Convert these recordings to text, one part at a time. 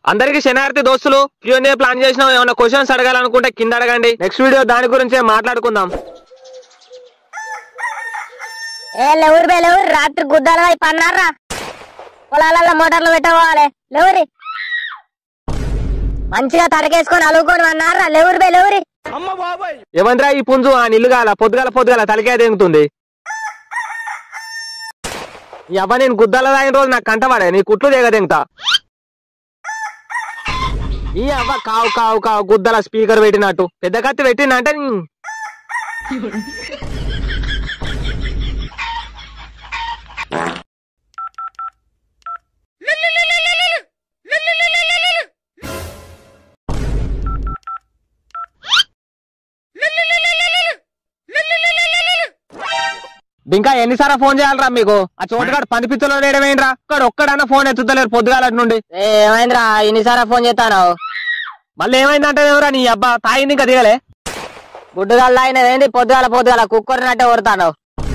అందరికి శనార్థి దోస్తులు క్యూఎన్ఏ ప్లాన్ చేసిన ఏమైనా క్వశ్చన్స్ అడగాలనుకుంటే కింద అడగండి నెక్స్ట్ వీడియో దాని గురించే మాట్లాడుకుందాం ఏ లేవురు బే లేవురు రాత్రి గుద్దాల వైపు అన్నారా పొలాలలో మోటార్లు పెట్టవాలి లేవురి మంచిగా తరకేసుకొని అలుగుకొని అన్నారా లేవురు బే లేవురి ఏమందిరా ఈ పుంజు ఆ నిల్లుగాల పొద్దుగాల పొద్దుగాల తలకే తెంగుతుంది ఈ అవ్వ నేను గుద్దాల తాగిన రోజు నాకు కంటవాడే నీ కుట్లు దిగ తెంగుతా ఈ అవ్వ కావు కావు కావు గుద్దల స్పీకర్ పెట్టినట్టు పెద్ద కత్తి పెట్టిందంటే నీ- ఇంకా ఎన్నిసార్లు ఫోన్ చేయాలరా మీకు ఆ చోటుగాడు పంది పిచ్చలో వేయడమేంట్రా ఒక్కడ ఒక్కడన్నా ఫోన్ ఎత్తుతలేరు పొద్దుగాల నుండి ఏ, ఏమైందిరా ఇన్నిసార్లు ఫోన్ చేస్తాను మళ్ళీ ఏమైందంటే ఎవరా నీ అబ్బా తాగింది ఇంకా దిగలే గుడ్డుగాల ఆయన ఏంది పొద్దుగాల పొద్దుగాల కుక్కరినట్టే కొడతాను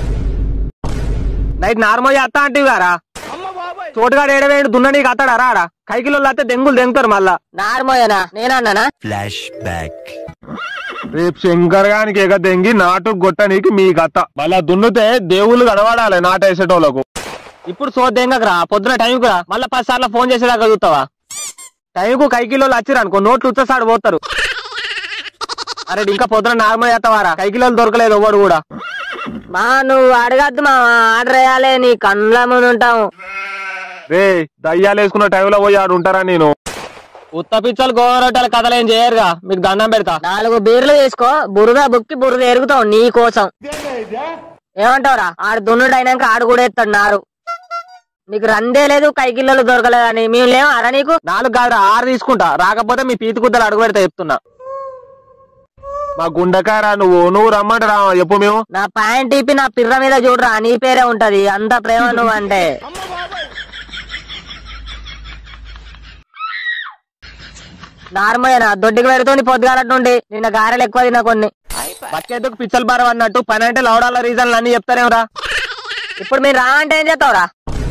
నైట్ నార్మల్ చేస్తా అంటే గారా చోటుగాడు ఏడవేయండి దున్న నీకు అత్తాడా రాడా కైకిలో అయితే దెంగులు దెంగుతారు మళ్ళా నార్మోయనా నేనన్నానా Flashback. రేపు శంకర్ గానికి ఎగ దెంగి నాటు గొట్టనికి మీ కథ మళ్ళా దున్నుతే దేవుళ్ళు కనబడాలి నాటేసేటోళ్ళకు ఇప్పుడు సో దెంగకరా పొద్దున టైంకు రా మళ్ళా పది సార్లు ఫోన్ చేసేదాకా చూస్తావా టైంకు కైకిలో వచ్చిరు అనుకో నోట్లు ఉచ్చసాడు పోతారు అరే ఇంకా పొద్దున నార్మల్ చేస్తావారా కైకిలో దొరకలేదు ఎవడు కూడా మా నువ్వు అడగద్దు మా ఆర్డర్ వేయాలి నీ కండ్ల ముందు ఉంటాము రే దయ్యాలు వేసుకున్న టైంలో పోయి ఆడు ఉంటారా నేను ఉత్త పిచ్చలు గోరొట్టెల కథలు ఏం చేయరుగా మీకు దండం పెడతా నాలుగు బీర్లు తీసుకో బురద బుక్కి బురద ఎరుగుతావు నీ కోసం ఏమంటావురా ఆడు దున్నుడు అయినాక ఆడు కూడా ఎత్తాడు నారు నీకు రందే లేదు కైకిల్లలు దొరకలేదని మేము లేము అరా నీకు నాలుగు కాదు ఆరు తీసుకుంటా రాకపోతే మీ పీతి కుద్దలు అడుగు పెడతా చెప్తున్నా మా గుండకారా నువ్వు నువ్వు రమ్మంటారా చెప్పు మేము నా ప్యాంట్ ఇప్పి నా పిర్ర మీద చూడరా నీ పేరే ఉంటది అంత ప్రేమ నువ్వు అంటే నార్మల్ దొడ్డికి పెడుతుంది పొద్దుగాలటి నుండి నిన్న గారెలు ఎక్కువ తిన్నా కొన్ని బక్కెద్దుకు పిచ్చలు బారం అన్నట్టు పని అంటే లౌడాల రీజన్లు అన్ని చెప్తారేమరా ఇప్పుడు మీరు రా అంటే ఏం చేస్తావురా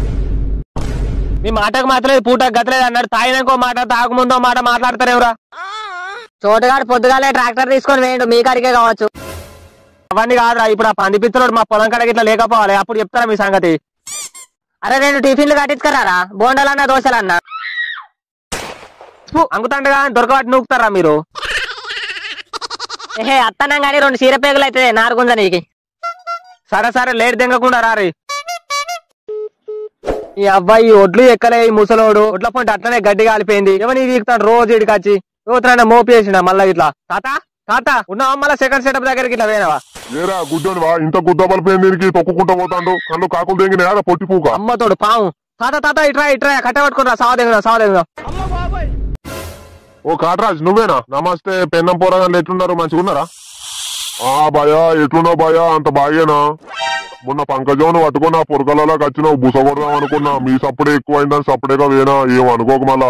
మీ మాటకు మాత్రలేదు పూటకు గతలేదు అన్నాడు తాగినాకో మాట తాగముందో మాట మాట్లాడతారేమరా చోటుగాడు పొద్దుగాలే ట్రాక్టర్ తీసుకొని వేయండు మీ కాడికే కావచ్చు అవన్నీ కాదురా ఇప్పుడు ఆ పంది పిచ్చలోడు మా పొలం కడకి ఇట్లా లేకపోవాలి అప్పుడు చెప్తారా మీ సంగతి అరే రెండు టిఫిన్లు కట్టించుకరారా బోండాలన్నా దోశలన్నా అంగుతండగా దొరకబట్టి నూకుతారా మీరు ఏహే అత్తనం గానీ రెండు చీర పేగులు అయితే నారుగుంజ నీకి సరే సరే లేట్ దెంగకుండా రారి ఈ అబ్బాయి ఒడ్లు ఎక్కలే ఈ ముసలోడు ఒడ్ల పొంటి అట్లనే గడ్డి కాలిపోయింది ఎవని వీక్తాడు రోజు ఇడికొచ్చి యువతనైనా మోపేసిన మళ్ళా ఇట్లా తాత తాత ఉన్నావా మళ్ళా సెకండ్ సెటప్ దగ్గరికి ఇట్లా పోయినావా ఏరా గుడ్డోని వా ఇంత గుద్ద బలిపోయింది దీనికి తొక్కుకుంటా పోతాండు కళ్ళు కాకులు తెంగిన ఏడా పొట్టి పూక అమ్మతోడు పాము తాత తాత ఇట్రా ఇట్రా కట్ట పట్టుకుని రా సావదేగుదా సావదేగుదా ఓ కాటరాజ్ నువ్వేనా నమస్తే పెన్నం పోరాగాళ్ళు ఎట్లున్నారు మంచిగా ఉన్నారా ఆ భయా ఎట్లున్నావు భయా అంత బాగేనా మొన్న పంకజోను పట్టుకున్నా పొరకలలోకి వచ్చినావు బుస కొడదాం అనుకున్నా మీ సప్పుడే ఎక్కువైందని సప్పుడేగా వేనా ఏం అనుకోక మళ్ళా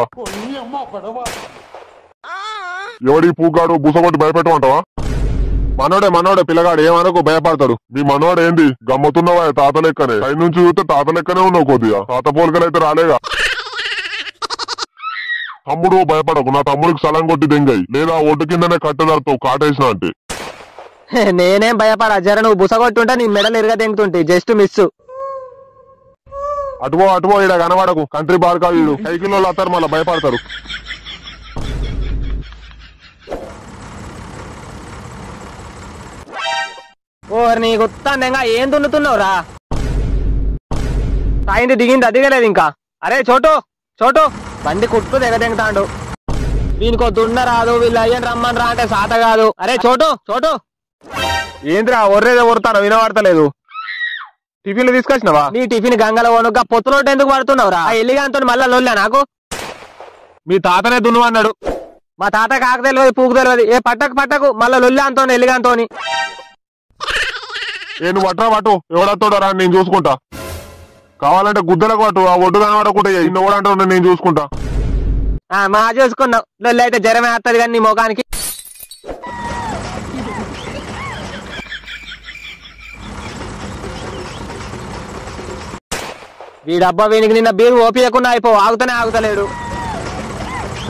ఎవడి పూగాడు బుస కొట్టి భయపెట్టమంటావా మనోడే మనోడే పిల్లగాడు ఏమనుకో భయపడతాడు మీ మనోడు ఏంది గమ్మతున్నావా తాత లెక్కనే పై నుంచి చూస్తే తాత లెక్కనే ఉన్నావు కొద్దిగా తాత పోలికలైతే రాలేగా తమ్ముడు భయపడకు నా తమ్ముడికి సలం కొట్టి దెంగాయి లేదా ఒడ్డు కిందనే కట్టెదారుతావు కాటేసిన అంటే నేనేం భయపడా జర నువ్వు బుసగొట్టుంటే నీ మెడలు ఇరగ తెంగుతుంటే జస్ట్ మిస్ అటువో అటువో ఈడ కనబడకు కంట్రీ బార్కా వీడు సైకిల్ వస్తారు మళ్ళీ భయపడతారు ఓర్ నీ గుత్తాండంగా ఏం దున్నుతున్నావురా తాయింది దిగింది దిగలేదు ఇంకా అరే చోటు చోటు బండి కుట్టు దిగదెంగుతాడు వీనికో దున్న రాదు వీళ్ళు అయ్యని రమ్మని రా అంటే సాత కాదు అరే చోటు చోటు ఏంద్రా ఒర్రేదే ఒరుతాను వినబడతలేదు టిఫిన్లు తీసుకొచ్చినావా నీ టిఫిన్ గంగల వనుక పొత్తులోటి ఎందుకు పడుతున్నావురా ఆ ఎల్లిగాంతో మళ్ళా లొల్లా నాకు మీ తాతనే దున్ను అన్నాడు మా తాత కాక తెలియదు పూకు తెలియదు ఏ పట్టకు పట్టకు మళ్ళా లొల్లి అంతోని ఎల్లిగాంతోని ఏ నువ్వు పట్టరా పట్టు ఎవడత్తోడో రా నేను చూసుకుంటా కావాలంటే గుద్దలకు పట్టు ఆ ఒడ్డు కనబడకుంటే ఇన్న ఓడంటే నేను చూసుకుంటా ఆ, మా చూసుకున్నావు లొల్లి అయితే జ్వరం వేస్తుంది కానీ నీ ముఖానికి వీడబ్బా వీనికి నిన్న బీరు ఓపియకుండా అయిపో ఆగుతూనే ఆగుతలేడు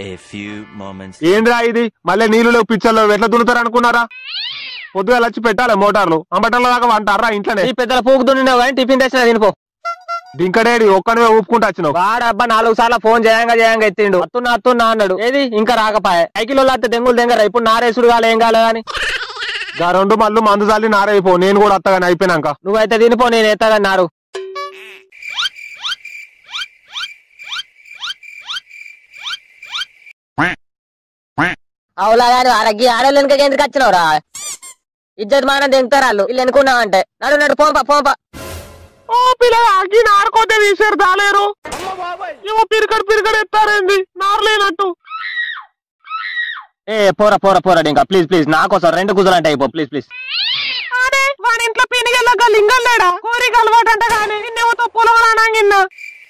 A few moments ఏంద్రా ఇది మళ్ళీ నీళ్ళు పిచ్చర్లో ఎట్లా దున్నుతారు అనుకున్నారా పొద్దుగా వచ్చి పెట్టాలి మోటార్లు అంబటంలో దాకా వంటారా ఇంట్లోనే ఈ పెద్దల పూకు దున్నినావు కానీ టిఫిన్ తెచ్చిన తినిపో దింకడేడి ఒక్కనివే ఊపుకుంటా వచ్చినావు వాడబ్బా నాలుగు సార్లు ఫోన్ చేయంగా చేయంగా ఎత్తిండు అత్తున్నా అత్తున్నా అన్నాడు ఏది ఇంకా రాకపాయే సైకిల్ అత్తే దెంగులు దెంగరా ఇప్పుడు నారేసుడు కాలే ఏం కాలే అని గా రెండు మళ్ళీ మందు చాలి నారైపో నేను కూడా అత్తగాని అయిపోయినాక నువ్వైతే తినిపో నేను ఎత్తగాని నారు అవులా గాని వాళ్ళకి ఆడోళ్ళు వెనుక ఎందుకు వచ్చినావురా ఇజ్జత్ మాన దింగుతారు వాళ్ళు వీళ్ళు ఎన్నుకున్నావంటే నడు నడు పోంప పోంప ఓ పిల్లగా అగ్గి నారుకోతే తీసారు తాలేరు ఏమో పిరికడు పిరికడు ఎత్తారేంది నారలేనట్టు ఏ పోరా పోరా పోరాడు ఇంకా ప్లీజ్ ప్లీజ్ నా కోసం రెండు కుదరంటే అయిపో ప్లీజ్ ప్లీజ్ అరే వాడి ఇంట్లో పినిగెళ్ళక లింగం లేడా కోరిక అలవాటు అంట కానీ నిన్నేమో పొలం రానంగిన్నా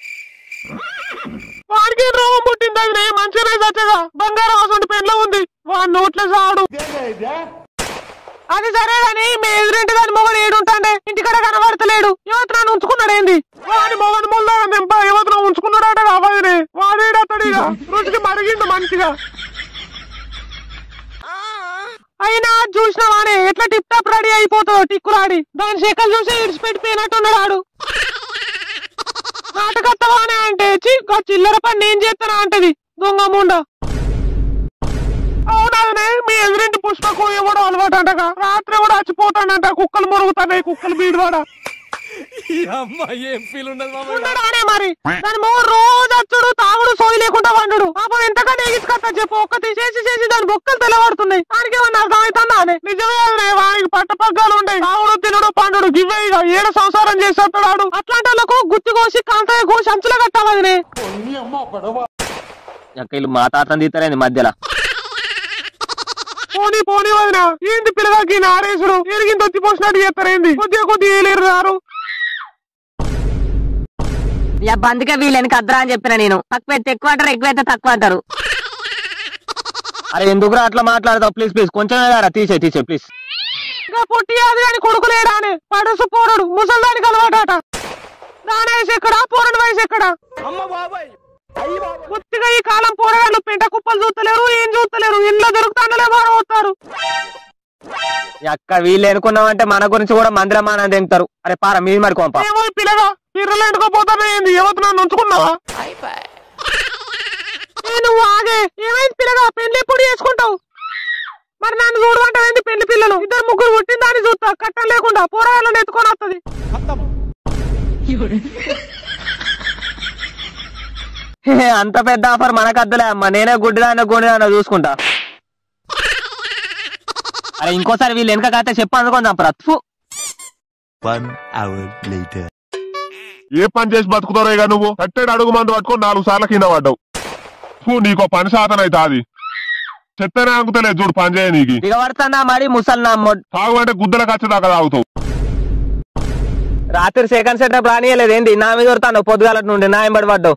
వాడికి రోగం పుట్టింది అది మంచిగా చచ్చగా బంగారం అసలు పెన్లో ఉంది వాడి నోట్లో సాడు అది సరే గాని మీ ఎదురింటి దాని మొగడు ఏడుంటాండే ఇంటికాడ కనబడతలేడు యువతన ఉంచుకున్నాడు ఏంది వాడి మొగడు మొల్ల నింప యువతన ఉంచుకున్నాడట కావాలి వాడేడతాడు ఇక రుచికి మరిగిండు మంచిగా అయినా చూసినావానే ఎట్లా టిప్ టాప్ రెడీ అయిపోతుందో టిక్కులాడి దాని శేఖలు చూసి ఇడిచిపెట్టిపోయినట్టున్నాడు ఆడు నాటకత్తవానే అంటే చి గా చిల్లర పని నేను చేస్తానా అంటది దొంగ ముండ అవునదే మీ ఎదురింటి పుష్పకు ఎవడో అలవాటు అంటగా రాత్రి కూడా చచ్చిపోతాడంట కుక్కలు మురుగుతున్నాయి కుక్కలు బీడువాడ ఉండడానే మరి దాని మొగ రోజు వచ్చుడు తాగుడు సోయి లేకుండా వండుడు పాపం ఎంతగా ఎగిసుకొస్తా చెప్పు ఒక్కటి చేసి చేసి దాని బొక్కలు తెల్లబడుతున్నాయి దానికి ఏమన్నా అర్థమవుతుందా అని నిజమే అదే వానికి పట్టపగ్గాలు ఉంటాయి తాగుడు తినడు పండుడు గివ్వే ఇక ఏడ సంసారం చేసేస్తాడు అట్లాంటి వాళ్ళకు గుత్తి కోసి కాంతయ్య కోసి అంచులో కట్టాలని వీళ్ళు మా తాతను తీస్తారేంది మధ్యలో పోనీ పోనీ వదిన ఏంది పిల్లగాకి నారేసుడు ఎరిగింది వచ్చి పోసినట్టు చేస్తారేంది కొద్దిగా కొద్దిగా ఏలేరు రారు ఇక అందుకే వీళ్ళు వెనక అద్దరా అని చెప్పిన నేను తక్కువ అయితే ఎక్కువ అంటారు ఎక్కువ అయితే తక్కువ అంటారు అరే ఎందుకురా అట్లా మాట్లాడతావు ప్లీజ్ ప్లీజ్ కొంచెం తీసే తీసే ప్లీజ్ ఇంకా పొట్టి అది కానీ కొడుకు లేడా అని పడసు పోరడు ముసల్దానికి అలవాటాట దాని వయసు ఎక్కడ పోరడు వయసు ఎక్కడ కొద్దిగా ఈ కాలం పోరగాళ్ళు పెంట కుప్పలు చూస్తలేరు ఏం చూస్తలేరు ఇంట్లో దొరుకుతాండలే వారు అవుతారు అక్క వీళ్ళు ఎనుకున్నామంటే మన గురించి కూడా మందిరమాన తింటారు అరే పార మీరు మరి కొంప ఏమో పిల్లగా పిర్రలు ఎండుకోపోతానే ఏంది యువత నన్ను ఉంచుకున్నావా ఏ నువ్వు ఆగే ఏమైంది పిల్లగా పెళ్లి ఎప్పుడు చేసుకుంటావు మరి నన్ను చూడమంటావేంది పెళ్లి పిల్లలు ఇద్దరు ముగ్గురు పుట్టిన దాన్ని చూస్తా కట్టం లేకుండా పోరాయాలను ఎత్తుకొని వస్తుంది అంత పెద్ద ఆఫర్ మనకు అద్దలే అమ్మా నేనే గుడ్డిదాన్న గుండిదాన్న చూసుకుంటా అరే ఇంకోసారి వీళ్ళు వెనక కాస్తే చెప్పు అనుకుందాం ప్రత్ One hour later. ఏ పని చేసి బతుకుతారో ఇక నువ్వు కట్టెడు అడుగు మందు పట్టుకొని నాలుగు సార్ల కింద పడ్డావు ఫు, నీకో పని శాతం అయితే అది చెత్తనే అనుకుతలేదు చూడు పని చేయ నీకు దిగబడుతుందా మరి ముసల్నా తాగు అంటే గుద్దలకు వచ్చేదాకా తాగుతావు రాత్రి సెకండ్ సెటప్ రానియలేదు ఏంది నా మీద కొడతాను పొద్దుగాల నుండి నా ఎంబడి పడ్డావు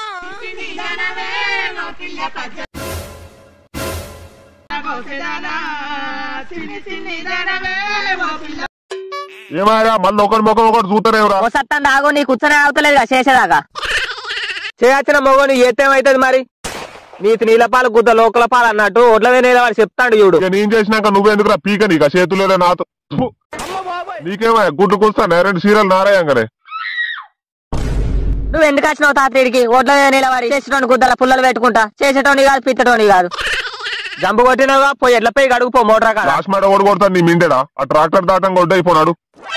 ఏమాయా మళ్ళీ ఒకరి ముఖం ఒకటి చూస్తారేవరా ఓ సత్తం దాగు నీ కూర్చొని అవుతలేదు చేసేదాకా చేయొచ్చిన మొగని ఏతేమైతుంది మరి నీతి నీళ్ళ పాలు గుద్ద లోకల పాలు అన్నట్టు ఒడ్ల మీద వాడు చెప్తాడు చూడు ఇక నేను చేసినాక నువ్వెందుకురా పీక నీక చేతులేదా నాతో ఫు. నీకేమయ్యా గుడ్డు కూస్తాను రెండు సీరియల్ నారాయంగానే నువ్వు ఎందుకు వచ్చినావు తాతడికి ఒడ్ల మీద నిలబడి చేసేటోని గుద్దల పుల్లలు పెట్టుకుంటా చేసేటోని కాదు పిత్తటోని కాదు జంపు కొట్టినవా పోయి ఎట్ల పోయి గడుగుపో మోటార్ కాడ లాస్ట్ మాట ఓడి కొడతాను నీ మిండెడా ఆ ట్రాక్టర్ దాటం కొట్టయిపోనాడు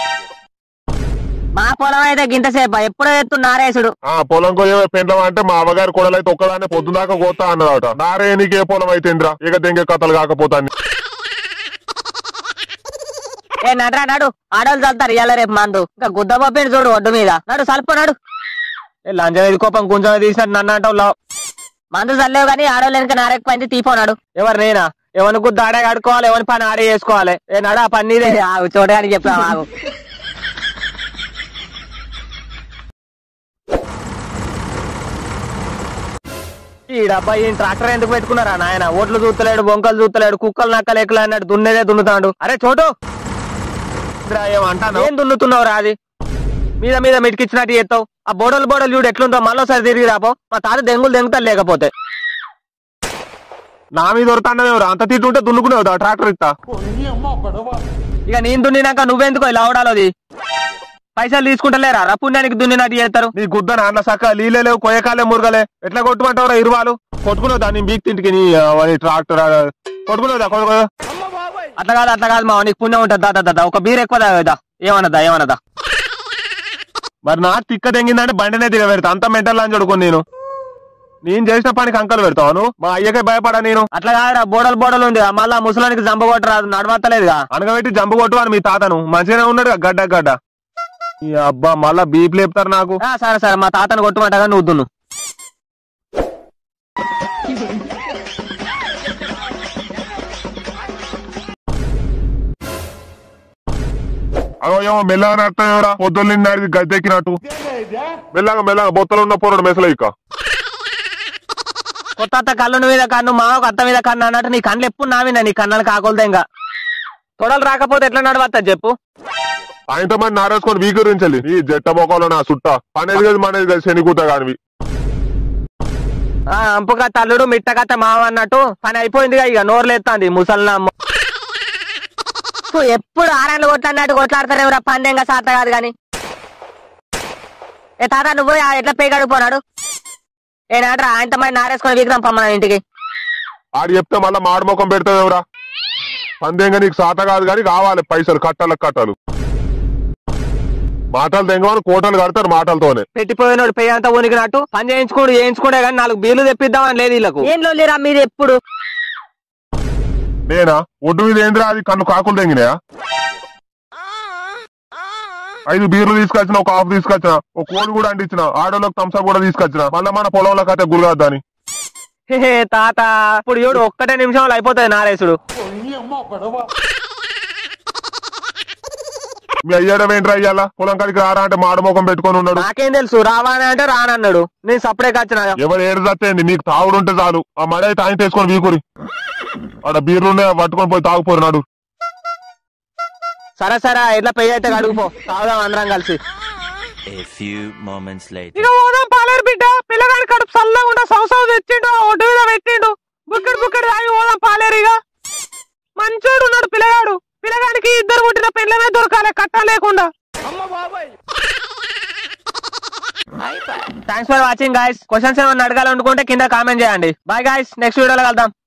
మా పొలం అయితే గింతసేపు ఎప్పుడో ఎత్తు నారేసుడు ఆ పొలం కొయ్యే పెండ్లం అంటే మా అవ్వగారి కొడలైతే ఒక్కదాన్ని పొద్దుదాకా కోతా అన్నదట నారే నీకు ఏ పొలం అయితే ఇంద్రా ఇక దెంగే కథలు కాకపోతాను ఏ నడరా నడు ఆడోళ్ళు చల్తారు ఇయ్యాల రేపు మందు ఇంకా గుద్ద పప్పిని చూడు ఒడ్డు మీద నడు సల్పు నడు ఏ లంచం ఇది కోపం కొంచెం తీసినట్టు నన్ను అంటావు లావ్. మందు చల్లేవు కానీ ఆడోళ్ళు వెనక నారెక్కిపోయింది తీపోనాడు ఎవరు నేనా ఎవరి గుద్ద ఆడే ఆడుకోవాలి ఎవరి పని ఆడే చేసుకోవాలి ఏ నడా పని నీదే ఆగు చూడడానికి చెప్పా ఆగు ఈ డబ్బా ఈ ట్రాక్టర్ ఎందుకు పెట్టుకున్నారా నాయన ఓట్లు చూస్తలేడు బొంకలు చూస్తలేడు కుక్కలు నక్కలు ఎక్కులు అన్నట్టు దున్నేదే దున్నుతాడు అరే చోటు ఇంద్రా, ఏమంటాను ఏం దున్నుతున్నావు రా అది మీద మీద మిటికిచ్చినట్టు చేస్తావు ఆ బోడలు బోడలు చూడు ఎట్లుందో మళ్ళీసారి తిరిగి రాపో మా తాత దెంగులు దెంగుతారు లేకపోతే నా మీద దొరుకుతాండవు అంత తిట్టుంటే దున్నుకునేవు ట్రాక్టర్ ఇస్తా ఇక నేను దున్నినాక నువ్వెందుకో ఇలా అవడాలోది పైసలు తీసుకుంటలేరా రా పుణ్యానికి దున్నినట్టు చేస్తారు నీ గుద్ద నాన్న సక్క నీళ్ళే లేవు కొయ్యకాలే మురగలే ఎట్లా కొట్టుమంటావురా ఇరువాలు కొట్టుకునేదా నీ బీక్ తింటికి నీ ఆ, నీ ట్రాక్టర్ ఆ, కొట్టుకునేదా కొట్టుకో అట్లా కాదు అట్లా కాదు మా నీకు పుణ్యం ఉంటుంది దాదా దాదా ఒక బీర్ ఎక్కువ తాగదా ఏమన్నదా ఏమన్నదా మరి నాకు తిక్క తెంగిందంటే బండినే దిగ పెడతా అంత మెంటల్ అని చూడుకుని నేను నేను చేసిన పనికి అంకలు పెడతాను మా అయ్యకే భయపడా నేను అట్లా కాదురా బోడలు బోడలు ఉంది మళ్ళా ముసలానికి జంబ కొట్టరాదు నడవత్తలేదుగా అనగబెట్టి జంబ కొట్టు అని మీ తాతను మంచిగానే ఉన్నాడు గడ్డ గడ్డ ఈ అబ్బా మళ్ళా బీప్ లేపుతారు నాకు సరే సరే మా తాతను కొట్టుమంటగా నువ్వు దున్ను అగో ఏమో మెల్లగా నడుతావురా పొద్దున్న నిండి గద్దెక్కినట్టు మెల్లగా మెల్లగా బొత్తలు ఉన్న పొరడు మెసలు ఇక కొత్త అత్త కళ్ళు మీద కన్ను మావకు అత్త మీద కన్ను అన్నట్టు నీ కళ్ళు ఎప్పుడు నావినా నీ కన్నాలు కాకూడదు ఇంకా తొడలు రాకపోతే ఎట్లా నడవత్తా చెప్పు ఆయనతో మరి నారేసుకొని వీ గురించి ఈ జట్ట మొక్కలో నా సుట్ట పనేది కదా మనది కదా శనికూత కానివి ఆ అంపుక తల్లుడు మిట్టకత్త మావ అన్నట్టు పని అయిపోయిందిగా ఇక నోరులేస్తాంది ముసల్నా ఎప్పుడు ఆరాళ్ళు కొట్లాడినట్టు కొట్లాడతారేమరా పందెంగా సాత కాదు గాని ఏ తాత నువ్వు ఆ ఎట్లా పేగడు పోనాడు ఏనాడ్రా ఆయనతో మరి నారేసుకొని వీకుదాం పమ్మన ఇంటికి ఆడు చెప్తే మళ్ళీ మాడు ముఖం పెడతావేవరా పందేంగా నీకు సాత కాదు కానీ కావాలి పైసలు కట్టాలకు కట్టాలు మాటలు తెంగమని కోటలు కడతారు మాటలతోనే పెట్టిపోయినోడు పెయ్యి అంతా ఉనికినట్టు పని చేయించుకోడు చేయించుకుంటే కానీ నాలుగు బీర్లు తెప్పిద్దామని లేదు వీళ్ళకు ఏం లోలేరా మీరు ఎప్పుడు నేనా ఒడ్డు మీద ఏంద్రా అది కన్ను కాకులు తెంగినాయా ఐదు బీర్లు తీసుకొచ్చిన ఒక హాఫ్ తీసుకొచ్చిన ఒక కోడి కూడా అంటించిన ఆడోళ్ళకి తంసా కూడా తీసుకొచ్చిన మళ్ళీ మన పొలంలో కట్టే గురిగాద్దాని హే తాత ఇప్పుడు చూడు ఒక్కటే నిమిషంలో అయిపోతుంది నారేసుడు మీ అయ్యాడం ఏంట్రా అయ్యాలా పొలం కాడికి రారా అంటే మాడ ముఖం పెట్టుకొని ఉన్నాడు నాకేం తెలుసు రావాని అంటే రానన్నాడు నేను సపడే వచ్చిన ఎవరు ఏడు చచ్చేయండి మీకు తాగుడు ఉంటే చాలు ఆ మడ అయితే ఆయన తీసుకొని వీకురి ఆడ బీర్లు ఉన్నాయి పట్టుకొని పోయి తాగుపోరు నాడు సరే సరే ఎట్లా పెయ్యి అయితే అడుగుపో తాగుదాం అందరం కలిసి A few moments later. ఇక పోదాం పాలేరు బిడ్డ పిల్లగాని కడుపు చల్లగా ఉండ సంవత్సరం తెచ్చిండు ఒడ్డు మీద పెట్టిండు బుక్కడి బుక్కడి తాగి పోదాం పాలేరు ఇక మంచోడు ఉన్నాడు పిల్లగాడు పిల్లగానికి ఇద్దరు పుట్టిన పిల్లమే దొరకాలి కట్ట లేకుండా thanks for watching guys questions ఏమైనా అడగాలనుకుంటే కింద కామెంట్ చేయండి బాయ్ గాయస్ నెక్స్ట్ వీడియోలో కలుద్దాం